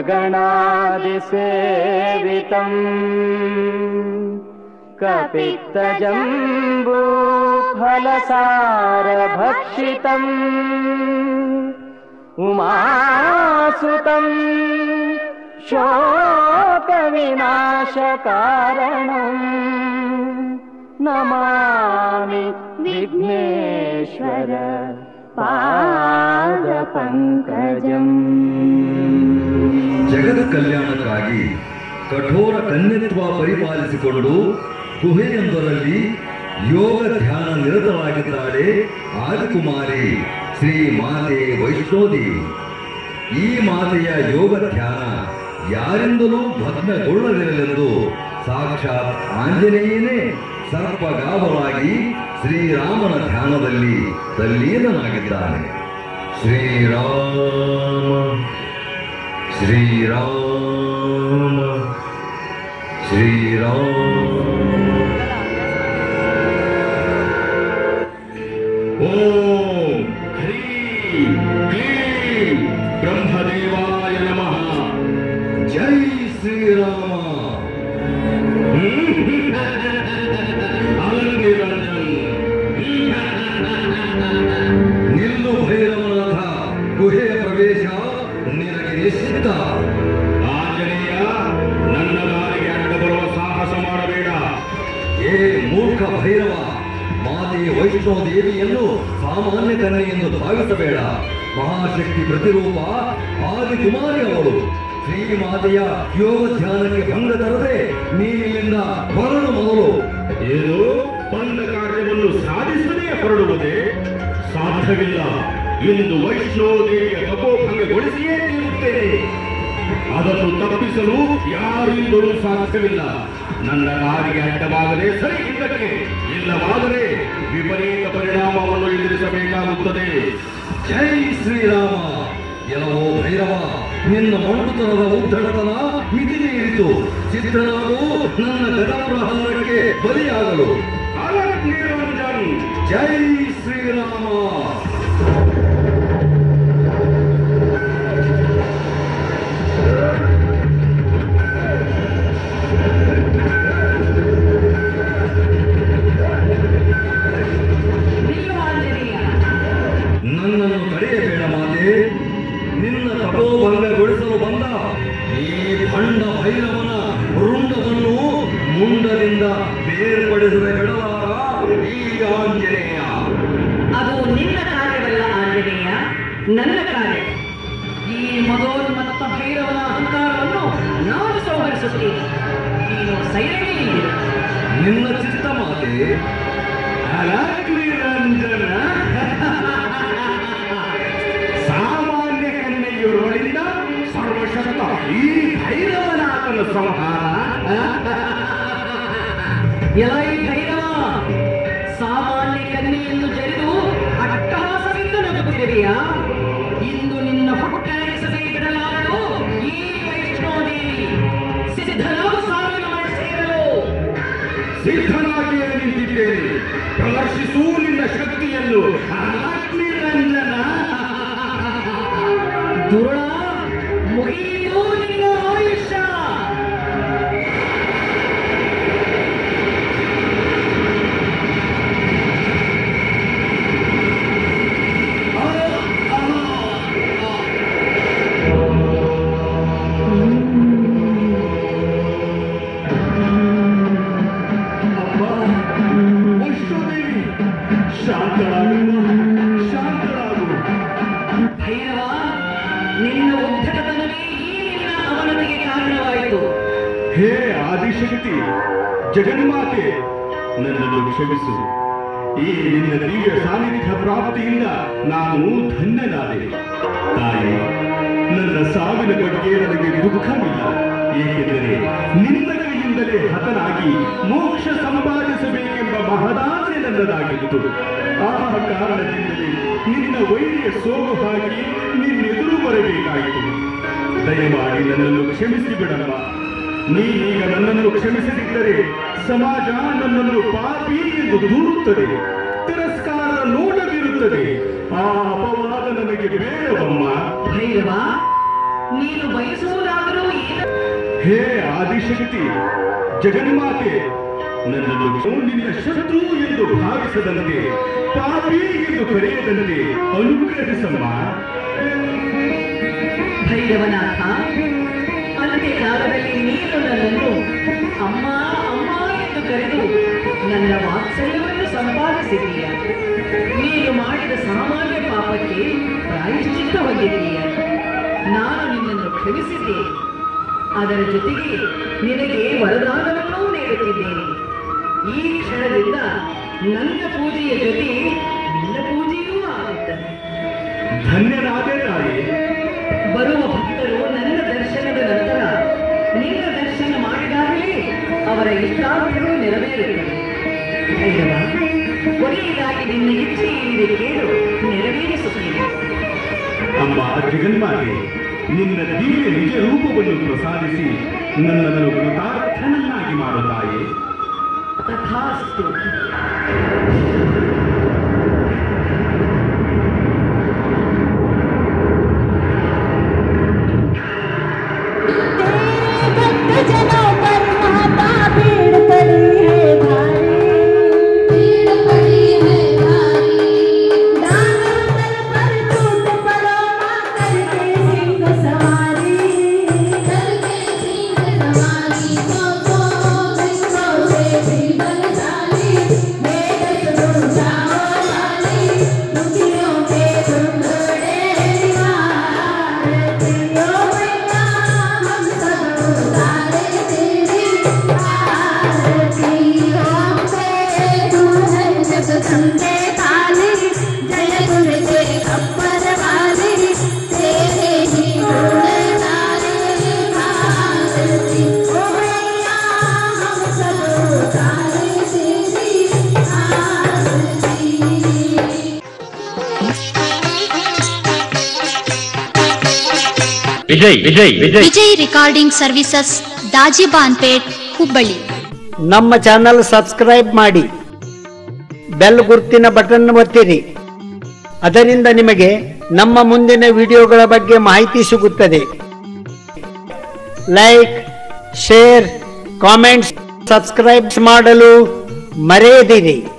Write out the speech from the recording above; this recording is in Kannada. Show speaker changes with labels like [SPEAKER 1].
[SPEAKER 1] गगनादिसेवितम् कपित्तजम्बू फलसारभक्षितम् उमासुतम् शोकविनाशकारणम् नमामि विघ्नेश्वर पादपङ्कजम्
[SPEAKER 2] ಜಗದ ಕಲ್ಯಾಣಕ್ಕಾಗಿ ಕಠೋರ ಕನ್ಯತ್ವ ಪರಿಪಾಲಿಸಿಕೊಂಡು ಗುಹೆಯೊಂದರಲ್ಲಿ ಯೋಗ ಧ್ಯಾನ ನಿರತರಾಗಿದ್ದಾಳೆ ಆದಿಕುಮಾರಿ ಶ್ರೀ ಮಾತೆ ವೈಷ್ಣೋದೇವಿ ಈ ಮಾತೆಯ ಯೋಗ ಧ್ಯಾನ ಯಾರಿಂದಲೂ ಭಗ್ನಗೊಳ್ಳದಿರಲೆಂದು ಸಾಕ್ಷಾತ್ ಆಂಜನೇಯನೇ ಸರ್ಪಗಾವಲಾಗಿ ಶ್ರೀರಾಮನ ಧ್ಯಾನದಲ್ಲಿ ತಲ್ಲೀನನಾಗಿದ್ದಾನೆ ಶ್ರೀರಾಮ ಶ್ರೀರಾಮ ಶ್ರೀರಾಮ
[SPEAKER 3] ಓಂ ಹ್ರೀಂ ಕ್ಲೀಂ ಬ್ರಹ್ಮದೇವಾಯ ನಮಃ
[SPEAKER 2] ಜೈ ಶ್ರೀರಾಮ
[SPEAKER 3] ಅಲರ್ ನಿರಂಜನ್
[SPEAKER 2] ನಿಲ್ಲು ಭೈರವನಾಥ ಗುಹೆಯ ಪ್ರವೇಶ ನಿನಗೆ ನಿಶ್ಚಿತ
[SPEAKER 3] ಆಂಜನೇಯ ನನ್ನ ದಾರಿಗೆ ಅಡ್ಡ ಬರುವ ಸಾಹಸ ಮಾಡಬೇಡ
[SPEAKER 2] ಏ ಮೂರ್ಖ ಭೈರವ ಮಾತೆ ವೈಷ್ಣವ ದೇವಿಯನ್ನು ಸಾಮಾನ್ಯ ಕನ್ಯೆ ಎಂದು ಭಾವಿಸಬೇಡ ಮಹಾಶಕ್ತಿ ಪ್ರತಿರೂಪ ಆದಿಕುಮಾರಿ ಅವಳು ಶ್ರೀ ಮಾತೆಯ ಯೋಗ ಧ್ಯಾನಕ್ಕೆ ಭಂಗ ತರದೆ ನೀನಿಲ್ಲಿಂದ ಹೊರಡು ಮೊದಲು
[SPEAKER 3] ಏನು ಬಂದ ಕಾರ್ಯವನ್ನು ಸಾಧಿಸದೇ ಹೊರಡುವುದೇ ಸಾಧ್ಯವಿಲ್ಲ ಇಂದು ವೈಷ್ಣೋದೇವಿಯ ತಪೋಭಂಗಗೊಳಿಸಿಯೇ ತೀರುತ್ತೇನೆ ಅದನ್ನು ತಪ್ಪಿಸಲು ಯಾರಿಂದಲೂ ಸಾಧ್ಯವಿಲ್ಲ ನನ್ನ ದಾರಿಗೆ ಅಡ್ಡವಾಗದೆ ಸರಿ ಹಿಂದಕ್ಕೆ ಇಲ್ಲವಾದರೆ ವಿಪರೀತ ಪರಿಣಾಮವನ್ನು ಎದುರಿಸಬೇಕಾಗುತ್ತದೆ
[SPEAKER 2] ಜೈ ಶ್ರೀರಾಮ ಎಲ್ಲವೋ ಭೈರವ ನಿನ್ನ ಮಂಡುತನದ ಉದ್ದಡತನ ಮಿತಿ ಮೀರಿತು ಸಿದ್ಧನಾಗು ನನ್ನ ಗದಾಪ್ರಹಾರಕ್ಕೆ ಬಲಿಯಾಗಲು
[SPEAKER 3] ಅಲರ್ಟ್ ನಿರಂಜನ್
[SPEAKER 2] ಜೈ ಶ್ರೀರಾಮ ನನ್ನನ್ನು ತಡೆಯಬೇಡ ಮಾತೆ ನಿನ್ನ ತಪೋಭಂಗಗೊಳಿಸಲು ಬಂದ ಈ ಭಂಡ ಭೈರವನ ರುಂಡವನ್ನು ಮುಂಡದಿಂದ ಬೇರ್ಪಡಿಸದೆ ಬಿಡಲಾರ ಈ ಆಂಜನೇಯ
[SPEAKER 4] ಅದು ನಿನ್ನ ಕಾರ್ಯವಲ್ಲ ಆಂಜನೇಯ ನನ್ನ ಕಾರ್ಯ ಈ ಮದೋನ್ಮತ್ತ ಭೈರವನ ಅಹಂಕಾರವನ್ನು ನಾನು ಸಂಹರಿಸುತ್ತೇನೆ ನೀನು ಸೈರಣಿ
[SPEAKER 2] ನಿನ್ನ ಚಿತ್ತ ಮಾತೆ
[SPEAKER 3] ಅಲರ್ಟ್ ನಿರಂಜನ ಸಾಮಾನ್ಯ ಕನ್ನೆಯುರುಳಿಂದ ಸರ್ವಶಕ್ತ ಈ ಭೈರವನಾಥನ ಸಂಹಾರ
[SPEAKER 4] ಎಲೈ ಭೈರವ ಸಾಮಾನ್ಯ ಕನ್ಯೆಯನ್ನು ಜರಿದು ಅಟ್ಟಹಾಸದಿಂದ ನಗುತ್ತಿರುವೆಯಾ ಇಂದು ನಿನ್ನ ಹುಟ್ಟಣಿಸದೆ ಬಿಡಲಾರದು ಈ ವೈಷ್ಣೋದೇವಿ ಸಿದ್ಧನಾಗು ಸಾವಿನ ಮನೆ ಸೇರಲು
[SPEAKER 3] ಸಿದ್ಧನಾಗಿಯೇ ನಿಂತಿದ್ದೇನೆ ಪ್ರದರ್ಶಿಸು ನಿನ್ನ ಶಕ್ತಿಯನ್ನು ಅಲರ್ಟ್ ನಿರಂಜನ
[SPEAKER 4] ದುರುಳ ಮುಗಿಯಿತು ನಿನ್ನ ಆಯುಷ್ಯ
[SPEAKER 3] ಅಮ್ಮ ವೈಷ್ಣೋದೇವಿ ಶಾಂತಳಾಗಮ್ಮ ಶಾಂತಳಾಗು
[SPEAKER 4] ಭೈರವ ನಿನ್ನ ಉದ್ಧತನವೇ ಈ ನಿನ್ನ ಅವನತಿಗೆ ಕಾರಣವಾಯಿತು
[SPEAKER 3] ಹೇ ಆದಿಶಕ್ತಿ ಜಗನ್ಮಾತೆ ನನ್ನನ್ನು ಕ್ಷಮಿಸು ಈ ನಿನ್ನ ದಿವ್ಯ ಸಾನ್ನಿಧ್ಯ ಪ್ರಾಪ್ತಿಯಿಂದ ನಾನು ಧನ್ಯನಾದೆ ತಾಯಿ ನನ್ನ ಸಾವಿನ ಬಗ್ಗೆ ನನಗೆ ದುಃಖವಿಲ್ಲ ಏಕೆಂದರೆ ನಿನ್ನ ಕೈಯಿಂದಲೇ ಹತನಾಗಿ ಮೋಕ್ಷ ಸಂಪಾದಿಸಬೇಕೆಂಬ ಮಹದಾಸೆ ನನ್ನದಾಗಿತ್ತು ಆ ಕಾರಣದಿಂದಲೇ ನಿನ್ನ ವೈರ್ಯ ಸೋಗು ಹಾಕಿ ನಿನ್ನೆದುರು ಬರಬೇಕಾಯಿತು ದಯಮಾಡಿ ನನ್ನನ್ನು ಕ್ಷಮಿಸಿ ಬಿಡಮ್ಮ ನೀನೀಗ ನನ್ನನ್ನು ಕ್ಷಮಿಸದಿದ್ದರೆ ಸಮಾಜ ನನ್ನನ್ನು ಪಾಪಿ ಎಂದು ದೂರುತ್ತದೆ ತಿರಸ್ಕಾರ ನೋಡ ಬೀರುತ್ತದೆ ಆ ಅಪವಾದ ನನಗೆ ಬೇಡವಮ್ಮ
[SPEAKER 4] ಭೈರವ ನೀನು ಬಯಸುವುದಾದರೂ ಏನು
[SPEAKER 3] ಹೇ ಆದಿಶಕ್ತಿ ಜಗನ್ಮಾತೆ ನನ್ನನ್ನು ನಿನ್ನ ಶತ್ರು ಎಂದು ಭಾವಿಸದಂತೆ ಪಾಪಿ ಎಂದು ಕರೆಯದಂತೆ ಅನುಗ್ರಹಿಸಮ್ಮ
[SPEAKER 4] ಭೈರವನಾಥ ಅಂತ್ಯಕಾಲದಲ್ಲಿ ನೀನು ನನ್ನನ್ನು ಅಮ್ಮ ಅಮ್ಮ ಎಂದು ಕರೆದು ನನ್ನ ವಾತ್ಸಲ್ಯವನ್ನು ಸಂಪಾದಿಸಿದೀಯ ನೀನು ಮಾಡಿದ ಸಾಮಾನ್ಯ ಪಾಪಕ್ಕೆ ಪ್ರಾಯಶ್ಚಿತ್ತ ಹೊಂದಿದ್ದೀಯ ನಾನು ನಿನ್ನನ್ನು ಕ್ಷಮಿಸಿದ್ದೇನೆ ಅದರ ಜೊತೆಗೆ ನಿನಗೆ ವರದಾನವನ್ನೂ ನೀಡುತ್ತಿದ್ದೇನೆ ಈ ಕ್ಷಣದಿಂದ ನನ್ನ ಪೂಜೆಯ ಜೊತೆ ನಿನ್ನ ಪೂಜೆಯೂ ಆಗುತ್ತದೆ
[SPEAKER 3] ಧನ್ಯನಾದೆ ತಾಯಿ
[SPEAKER 4] ಬರುವ ಭಕ್ತರು ನನ್ನ ದರ್ಶನದ ನಂತರ ನಿನ್ನ ದರ್ಶನ ಮಾಡಿದಾಗಲೇ ಅವರ ಇಷ್ಟಾರ್ಥಗಳು ನೆರವೇರುತ್ತವೆ ಭೈರವ ಕೊನೆಯದಾಗಿ ನಿನ್ನ ಇಚ್ಛೆ ಏನಿದೆ ಕೇಳು ನೆರವೇರಿಸುತ್ತೇನೆ
[SPEAKER 3] ಅಮ್ಮ ಜಗನ್ಮಾತೆ ನಿನ್ನ ದಿವ್ಯ ನಿಜ ರೂಪವನ್ನು ಪ್ರಸಾದಿಸಿ ನನ್ನನ್ನು ಕೃತಾರ್ಥನನ್ನಾಗಿ ಮಾಡು ತಾಯಿ
[SPEAKER 4] ತಥಾಸ್ತು
[SPEAKER 5] भक्त जनों पर महापापीड़ पड़ी है भारी पीड़ पड़ी है भारी दानव दल पर टूट पड़ो मां करके सिंह सवारी करके सिंह सवारी तो तो सिंहों से भी बलशाली वेद सुनो जाओ वाली दुखियों के दुखड़े निवार दियो मैया हम सब उतारे तेरी आरती हम पे तू है जग संगे काली जय गुरु के खप्पर वाली तेरे ही गुण गारे आरती ओ मैया हम सब उतारे तेरी आरती
[SPEAKER 6] ವಿಜಯ್ ವಿಜಯ್ ವಿಜಯ್
[SPEAKER 7] ವಿಜಯ್ ರೆಕಾರ್ಡಿಂಗ್ ಸರ್ವಿಸಸ್ ದಾಜಿಬಾನ್ಪೇಟ್ ಹುಬ್ಬಳ್ಳಿ
[SPEAKER 8] ನಮ್ಮ ಚಾನಲ್ ಸಬ್ಸ್ಕ್ರೈಬ್ ಮಾಡಿ ಬೆಲ್ ಗುರ್ತಿನ ಬಟನ್ ಒತ್ತಿರಿ ಅದರಿಂದ ನಿಮಗೆ ನಮ್ಮ ಮುಂದಿನ ವಿಡಿಯೋಗಳ ಬಗ್ಗೆ ಮಾಹಿತಿ ಸಿಗುತ್ತದೆ ಲೈಕ್ ಶೇರ್ ಕಾಮೆಂಟ್ಸ್ ಸಬ್ಸ್ಕ್ರೈಬ್ ಮಾಡಲು ಮರೆಯದಿರಿ